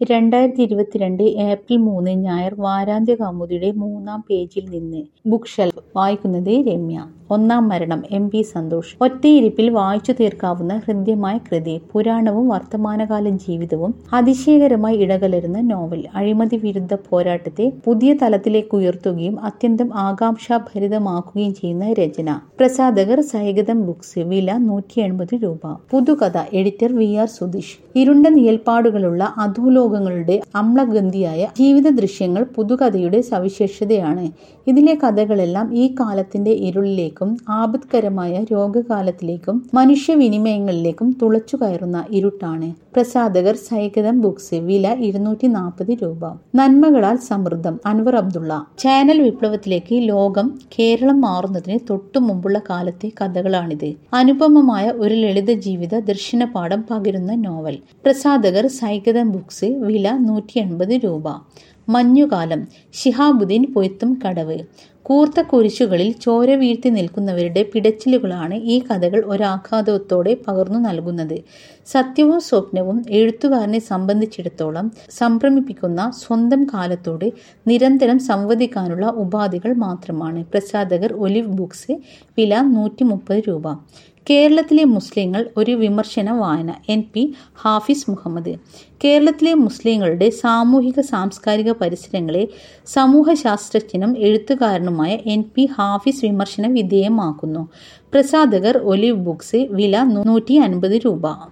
രണ്ടായിരത്തി ഇരുപത്തിരണ്ട് ഏപ്രിൽ മൂന്ന് ഞായർ വാരാന്ത്യ കൗമുദിയുടെ മൂന്നാം പേജിൽ നിന്ന് ബുക്ക് ഷെൽഫ് വായിക്കുന്നത് രമ്യ ഒന്നാം മരണം എം പി സന്തോഷ് ഒറ്റയിരിപ്പിൽ വായിച്ചു തീർക്കാവുന്ന ഹൃദ്യമായ കൃതി പുരാണവും വർത്തമാനകാല ജീവിതവും അതിശയകരമായി ഇടകലരുന്ന നോവൽ അഴിമതി വിരുദ്ധ പോരാട്ടത്തെ പുതിയ തലത്തിലേക്ക് ഉയർത്തുകയും അത്യന്തം ആകാംക്ഷാഭരിതമാക്കുകയും ചെയ്യുന്ന രചന പ്രസാധകർ സൈഗതം ബുക്സ് വില നൂറ്റി എൺപത് രൂപ Puthukatha editor V R Sudheesh ഇരുണ്ട നിയൽപ്പാടുകളുള്ള അധോലോകങ്ങളുടെ അമ്ലഗന്ധിയായ ജീവിത ദൃശ്യങ്ങൾ പുതുകഥയുടെ സവിശേഷതയാണ് ഇതിലെ കഥകളെല്ലാം ഈ കാലത്തിന്റെ ഇരുളിലേക്കും ആപത്കരമായ രോഗകാലത്തിലേക്കും മനുഷ്യവിനിമയങ്ങളിലേക്കും തുളച്ചു കയറുന്ന ഇരുട്ടാണ് പ്രസാധകർ സൈഗതം ബുക്സ് വില ഇരുന്നൂറ്റി നാൽപ്പത് രൂപ നന്മകളാൽ സമൃദ്ധം അൻവർ അബ്ദുള്ള ചാനൽ വിപ്ലവത്തിലേക്ക് ലോകം കേരളം മാറുന്നതിന് തൊട്ടു മുമ്പുള്ള കാലത്തെ കഥകളാണിത് അനുപമമായ ഒരു ലളിത ജീവിത ദർശനപാഠം പകരുന്ന നോവൽ പ്രസാധകർ സൈഗതം ബുക്സ് വില നൂറ്റി എൺപത് രൂപ മഞ്ഞുകാലം ഷിഹാബുദ്ദീൻ പൊയ്ത്തും കടവ് കൂർത്ത കുരിശുകളിൽ ചോര വീഴ്ത്തി നിൽക്കുന്നവരുടെ പിടച്ചിലുകളാണ് ഈ കഥകൾ ഒരാഘാതത്തോടെ പകർന്നു നൽകുന്നത് സത്യവും സ്വപ്നവും എഴുത്തുകാരനെ സംബന്ധിച്ചിടത്തോളം സംഭ്രമിപ്പിക്കുന്ന സ്വന്തം കാലത്തോട് നിരന്തരം സംവദിക്കാനുള്ള ഉപാധികൾ മാത്രമാണ് പ്രസാധകർ ഒലിവ് ബുക്സ് വില നൂറ്റി മുപ്പത് രൂപ കേരളത്തിലെ മുസ്ലിങ്ങൾ ഒരു വിമർശന വായന എൻ പി ഹാഫിസ് മുഹമ്മദ് കേരളത്തിലെ മുസ്ലിങ്ങളുടെ സാമൂഹിക സാംസ്കാരിക പരിസരങ്ങളെ സമൂഹശാസ്ത്രജ്ഞനും എഴുത്തുകാരനുമായ എൻ പി ഹാഫിസ് വിമർശന വിധേയമാക്കുന്നു പ്രസാധകർ ഒലിവ് ബുക്സ് വില നൂറ്റി അൻപത് രൂപ